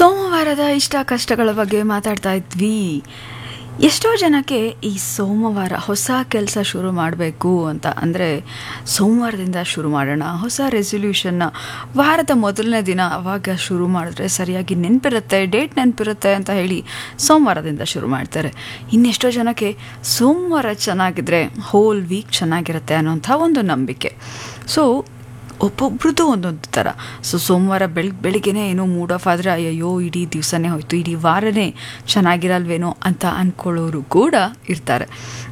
ಸೋಮವಾರದ ಇಷ್ಟ ಕಷ್ಟಗಳ ಬಗ್ಗೆ ಮಾತಾಡ್ತಾ ಇದ್ವಿ ಎಷ್ಟೋ ಜನಕ್ಕೆ ಈ ಸೋಮವಾರ ಹೊಸ ಕೆಲಸ ಶುರು ಮಾಡಬೇಕು ಅಂತ ಅಂದರೆ ಸೋಮವಾರದಿಂದ ಶುರು ಮಾಡೋಣ ಹೊಸ ರೆಸೊಲ್ಯೂಷನ್ನ ವಾರದ ಮೊದಲನೇ ದಿನ ಅವಾಗ ಶುರು ಮಾಡಿದ್ರೆ ಸರಿಯಾಗಿ ನೆನಪಿರುತ್ತೆ ಡೇಟ್ ನೆನಪಿರುತ್ತೆ ಅಂತ ಹೇಳಿ ಸೋಮವಾರದಿಂದ ಶುರು ಮಾಡ್ತಾರೆ ಇನ್ನೆಷ್ಟೋ ಜನಕ್ಕೆ ಸೋಮವಾರ ಚೆನ್ನಾಗಿದ್ರೆ ಹೋಲ್ ವೀಕ್ ಚೆನ್ನಾಗಿರುತ್ತೆ ಅನ್ನೋಂಥ ಒಂದು ನಂಬಿಕೆ ಸೊ ಒಬ್ಬೊಬ್ರದ್ದು ಒಂದೊಂದು ಥರ ಸೊ ಸೋಮವಾರ ಬೆಳಗ್ಗೆ ಬೆಳಿಗ್ಗೆನೇ ಏನೋ ಮೂಡ್ ಆಫ್ ಆದರೆ ಅಯ್ಯೋ ಇಡೀ ದಿವಸನೇ ಹೋಯ್ತು ಇಡೀ ವಾರನೇ ಚೆನ್ನಾಗಿರಲ್ವೇನೋ ಅಂತ ಅಂದ್ಕೊಳ್ಳೋರು ಕೂಡ ಇರ್ತಾರೆ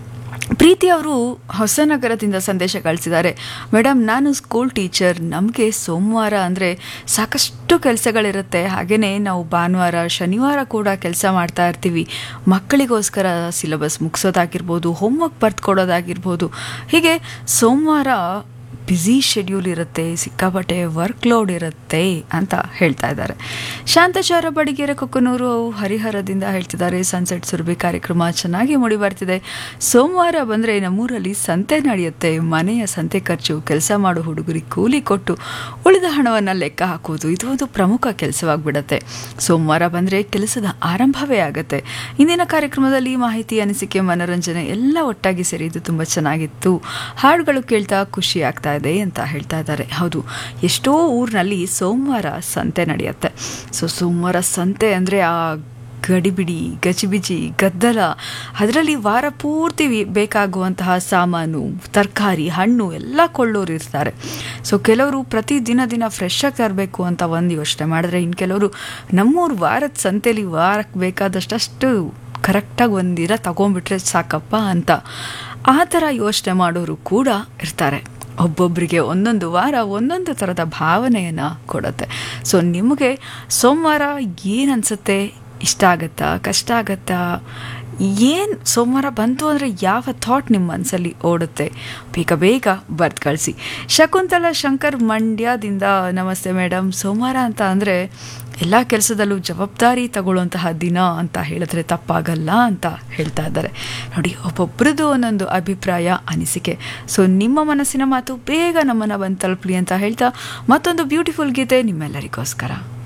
ಪ್ರೀತಿ ಅವರು ಹೊಸನಗರದಿಂದ ಸಂದೇಶ ಕಳಿಸಿದ್ದಾರೆ ಮೇಡಮ್ ನಾನು ಸ್ಕೂಲ್ ಟೀಚರ್ ನಮಗೆ ಸೋಮವಾರ ಅಂದರೆ ಸಾಕಷ್ಟು ಕೆಲಸಗಳಿರುತ್ತೆ ಹಾಗೆಯೇ ನಾವು ಭಾನುವಾರ ಶನಿವಾರ ಕೂಡ ಕೆಲಸ ಮಾಡ್ತಾ ಇರ್ತೀವಿ ಮಕ್ಕಳಿಗೋಸ್ಕರ ಸಿಲೆಬಸ್ ಮುಗಿಸೋದಾಗಿರ್ಬೋದು ಹೋಮ್ವರ್ಕ್ ಬರ್ತ್ಕೊಡೋದಾಗಿರ್ಬೋದು ಹೀಗೆ ಸೋಮವಾರ ಬ್ಯುಸಿ ಶೆಡ್ಯೂಲ್ ಇರುತ್ತೆ ಸಿಕ್ಕಾಪಟ್ಟೆ ವರ್ಕ್ ಲೋಡ್ ಇರುತ್ತೆ ಅಂತ ಹೇಳ್ತಾ ಇದ್ದಾರೆ ಶಾಂತಚಾರ ಬಡಿಗೆರೆ ಕೊಕ್ಕನೂರು ಹರಿಹರದಿಂದ ಹೇಳ್ತಿದ್ದಾರೆ ಸನ್ಸೆಟ್ ಸುರಭಿ ಕಾರ್ಯಕ್ರಮ ಚೆನ್ನಾಗಿ ಮೂಡಿ ಬರ್ತಿದೆ ಸೋಮವಾರ ಬಂದರೆ ನಮ್ಮೂರಲ್ಲಿ ಸಂತೆ ನಡೆಯುತ್ತೆ ಮನೆಯ ಸಂತೆ ಖರ್ಚು ಕೆಲಸ ಮಾಡೋ ಹುಡುಗರಿಗೆ ಕೂಲಿ ಕೊಟ್ಟು ಉಳಿದ ಹಣವನ್ನು ಲೆಕ್ಕ ಹಾಕೋದು ಇದು ಒಂದು ಪ್ರಮುಖ ಕೆಲಸವಾಗಿಬಿಡತ್ತೆ ಸೋಮವಾರ ಬಂದರೆ ಕೆಲಸದ ಆರಂಭವೇ ಆಗುತ್ತೆ ಇಂದಿನ ಕಾರ್ಯಕ್ರಮದಲ್ಲಿ ಮಾಹಿತಿ ಅನಿಸಿಕೆ ಮನೋರಂಜನೆ ಎಲ್ಲ ಒಟ್ಟಾಗಿ ಸೇರಿದ್ದು ತುಂಬ ಚೆನ್ನಾಗಿತ್ತು ಹಾಡುಗಳು ಕೇಳ್ತಾ ಖುಷಿ ಆಗ್ತಾ ಇದೆ ಅಂತ ಹೇಳ್ತಾ ಇದ್ದಾರೆ ಹೌದು ಎಷ್ಟೋ ಊರಿನಲ್ಲಿ ಸೋಮವಾರ ಸಂತೆ ನಡೆಯುತ್ತೆ ಸೊ ಸೋಮವಾರ ಸಂತೆ ಅಂದರೆ ಆ ಗಡಿಬಿಡಿ ಗಜಿಬಿಜಿ ಗದ್ದಲ ಅದರಲ್ಲಿ ವಾರ ಪೂರ್ತಿ ಬೇಕಾಗುವಂತಹ ಸಾಮಾನು ತರಕಾರಿ ಹಣ್ಣು ಎಲ್ಲ ಕೊಳ್ಳೋರು ಇರ್ತಾರೆ ಸೊ ಕೆಲವರು ಪ್ರತಿ ದಿನ ದಿನ ಫ್ರೆಶ್ ಆಗಿ ತರಬೇಕು ಅಂತ ಒಂದು ಯೋಚನೆ ಮಾಡಿದ್ರೆ ಇನ್ನು ಕೆಲವರು ನಮ್ಮೂರು ವಾರದ ಸಂತೆಲಿ ವಾರಕ್ಕೆ ಬೇಕಾದಷ್ಟಷ್ಟು ಕರೆಕ್ಟಾಗಿ ಒಂದಿರ ತಗೊಂಡ್ಬಿಟ್ರೆ ಸಾಕಪ್ಪ ಅಂತ ಆ ಥರ ಯೋಚನೆ ಮಾಡೋರು ಕೂಡ ಇರ್ತಾರೆ ಒಬ್ಬೊಬ್ಬರಿಗೆ ಒಂದೊಂದು ವಾರ ಒಂದೊಂದು ಥರದ ಭಾವನೆಯನ್ನು ಕೊಡುತ್ತೆ ಸೊ ನಿಮಗೆ ಸೋಮವಾರ ಏನು ಅನಿಸುತ್ತೆ ಇಷ್ಟ ಆಗತ್ತಾ ಕಷ್ಟ ಆಗತ್ತಾ ಏನು ಸೋಮವಾರ ಬಂತು ಅಂದರೆ ಯಾವ ಥಾಟ್ ನಿಮ್ಮ ಮನಸ್ಸಲ್ಲಿ ಓಡುತ್ತೆ ಬೇಗ ಬೇಗ ಬರ್ದು ಕಳಿಸಿ ಶಕುಂತಲ ಶಂಕರ್ ಮಂಡ್ಯದಿಂದ ನಮಸ್ತೆ ಮೇಡಮ್ ಸೋಮವಾರ ಅಂತ ಅಂದರೆ ಎಲ್ಲ ಕೆಲಸದಲ್ಲೂ ಜವಾಬ್ದಾರಿ ತಗೊಳ್ಳುವಂತಹ ದಿನ ಅಂತ ಹೇಳಿದ್ರೆ ತಪ್ಪಾಗಲ್ಲ ಅಂತ ಹೇಳ್ತಾ ಇದ್ದಾರೆ ನೋಡಿ ಒಬ್ಬೊಬ್ರದ್ದು ಒಂದೊಂದು ಅಭಿಪ್ರಾಯ ಅನಿಸಿಕೆ ಸೊ ನಿಮ್ಮ ಮನಸ್ಸಿನ ಮಾತು ಬೇಗ ನಮ್ಮನ್ನು ಬಂದು ತಲುಪಲಿ ಅಂತ ಹೇಳ್ತಾ ಮತ್ತೊಂದು ಬ್ಯೂಟಿಫುಲ್ ಗೀತೆ ನಿಮ್ಮೆಲ್ಲರಿಗೋಸ್ಕರ